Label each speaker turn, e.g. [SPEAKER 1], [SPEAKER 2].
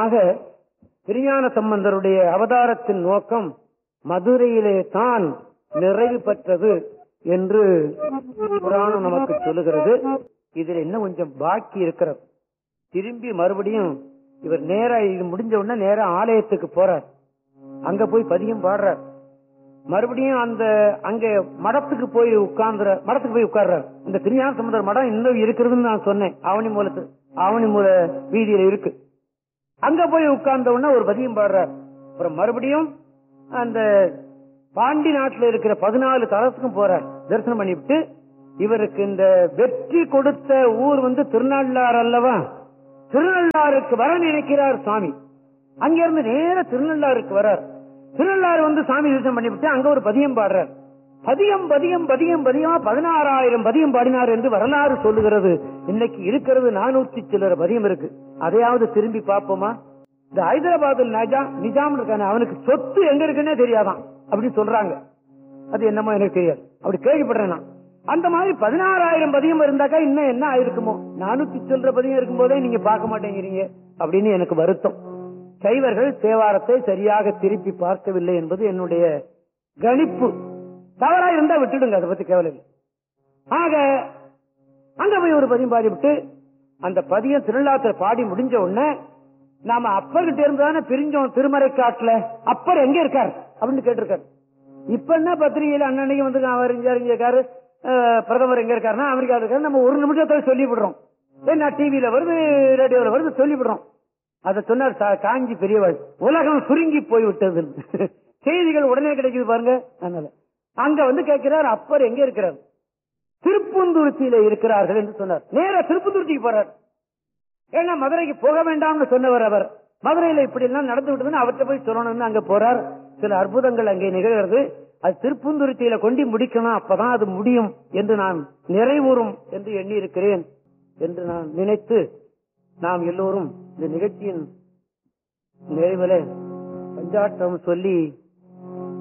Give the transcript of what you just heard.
[SPEAKER 1] நிச்சயமாக திருஞான சம்பந்தருடைய அவதாரத்தின் நோக்கம் மதுரையிலே தான் நிறைவு பெற்றது என்று புராணம் நமக்கு சொல்லுகிறது இதுல இன்னும் கொஞ்சம் பாக்கி இருக்கிறது திரும்பி மறுபடியும் இவர் நேரா இது முடிஞ்ச உடனே நேரா ஆலயத்துக்கு போறார் அங்க போய் பதியம் பாடுறார் மறுபடியும் அந்த அங்க மடத்துக்கு போய் உட்கார்ந்துற மடத்துக்கு போய் உட்கார்றார் இந்த திருஞான சம்பந்தர் மடம் இன்னும் இருக்கிறதுன்னு நான் சொன்னேன் ஆவணி மூலத்து ஆவணி மூல வீதியில இருக்கு அங்க போய் உட்கார்ந்த உடனே ஒரு பதியம் பாடுறார் அப்புறம் மறுபடியும் அந்த பாண்டி நாட்டுல இருக்கிற பதினாலு தலத்துக்கும் போறார் தரிசனம் பண்ணிவிட்டு இவருக்கு இந்த வெற்றி கொடுத்த ஊர் வந்து திருநள்ளாறு அல்லவா திருநள்ளாறுக்கு வர நினைக்கிறார் சாமி அங்கிருந்து நேர திருநள்ளாறுக்கு வரார் திருநள்ளாறு வந்து சாமி தரிசனம் பண்ணிவிட்டு அங்க ஒரு பதியம் பாடுறார் பதியம் பதியம் பதியம் பதியமா பதினாறாயிரம் பதியம் பாடினார் என்று வரலாறு சொல்லுகிறது இன்னைக்கு இருக்கிறது நானூத்தி சில்லற பதியம் இருக்கு அதையாவது திரும்பி பார்ப்போமா இந்த ஹைதராபாத்தில் நிஜாம் நிஜாம் இருக்கானே அவனுக்கு சொத்து எங்க இருக்குன்னே தெரியாதான் அப்படி சொல்றாங்க அது என்னமோ எனக்கு தெரியாது அப்படி கேள்விப்படுறேன் நான் அந்த மாதிரி பதினாறாயிரம் பதியம் இருந்தாக்கா இன்னும் என்ன ஆயிருக்குமோ நானூத்தி சில்லற பதியம் இருக்கும் போதே நீங்க பார்க்க மாட்டேங்கிறீங்க அப்படின்னு எனக்கு வருத்தம் சைவர்கள் தேவாரத்தை சரியாக திருப்பி பார்க்கவில்லை என்பது என்னுடைய கணிப்பு தவறா இருந்தா விட்டுடுங்க அதை பத்தி கவலை இல்லை ஆக அங்க போய் ஒரு பதியம் பாடி விட்டு அந்த பதியம் திருவிழாத்துல பாடி முடிஞ்ச உடனே நாம அப்பர்கிட்ட இருந்து தானே பிரிஞ்சோம் திருமறை காட்டுல அப்பர் எங்க இருக்கார் அப்படின்னு கேட்டிருக்காரு இப்ப என்ன பத்திரிகையில அன்னன்னைக்கு வந்து அவர் இங்க இருக்காரு அஹ், பிரதமர் எங்க இருக்காருன்னா அமெரிக்கா இருக்காரு நம்ம ஒரு நிமிஷத்துல சொல்லி விடுறோம் என்ன டிவியில வருது ரேடியோல வருது சொல்லி விடுறோம் அதை சொன்னார் சா- காஞ்சி பெரியவாள் உலகம் சுருங்கி போய் விட்டது செய்திகள் உடனே கிடைக்குது பாருங்க அதனால அங்க வந்து கேட்கிறார் அப்பர் எங்க இருக்கிறார் திருப்பூந்துருத்தியில இருக்கிறார்கள் என்று சொன்னார் நேரா திருப்பூந்துருத்திக்கு போறார் ஏன்னா மதுரைக்கு போக வேண்டாம்னு சொன்னவர் அவர் மதுரையில இப்படி எல்லாம் நடந்து விட்டதுன்னு அவர்கிட்ட போய் சொல்லணும்னு அங்க போறார் சில அற்புதங்கள் அங்கே நிகழ்கிறது அது திருப்பூந்துருத்தியில கொண்டு முடிக்கணும் அப்பதான் அது முடியும் என்று நான் நிறைவுறும் என்று எண்ணி இருக்கிறேன் என்று நான் நினைத்து நாம் எல்லோரும் இந்த நிகழ்ச்சியின் நிறைவில பஞ்சாட்டம் சொல்லி